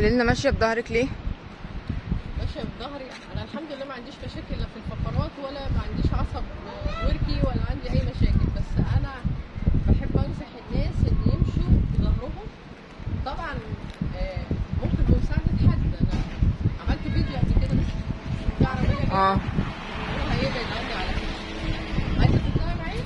قولي لنا ماشيه بظهرك ليه ماشيه بظهري انا الحمد لله ما عنديش مشاكل لا في الفقرات ولا ما عنديش عصب وركي ولا عندي اي مشاكل بس انا بحب انصح الناس ان يمشوا بظهرهم طبعا آه، ممكن بمساعده حد انا عملت فيديو قبل كده بس في عربيه جت اه هو هيبعد عني على فكره عايزه تطلعي معايا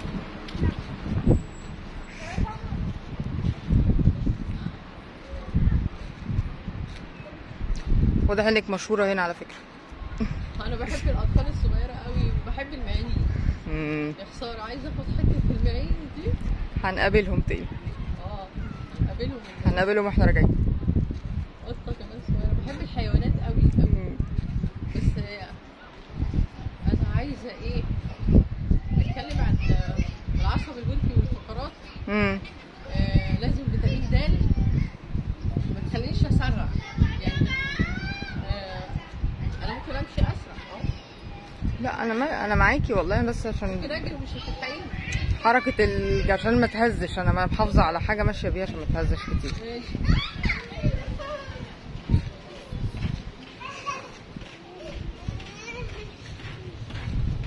واضح انك مشهوره هنا على فكره انا بحب الاطفال الصغيره قوي وبحب المعين مم. يا خساره عايزه اخد حته المعين دي هنقابلهم تاني اه اقابلهم هنقابلهم واحنا راجعين قطه كمان صغيره بحب الحيوانات قوي قوي مم. بس آه، انا عايزه ايه نتكلم عن آه، العصب الوركي والفقرات مم. آه، لازم فيتامين د ما تخلينيش اسرع يعني آه، انا ممكن امشي اسرع اه لا انا ما انا معاكي والله بس ممكن عشان اجري ومش هتلحقيني حركه ال... عشان ما تهزش انا ما محافظه على حاجه ماشيه بيها عشان ما تهزش كتير ماشي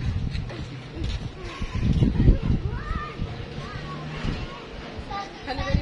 خلي بالك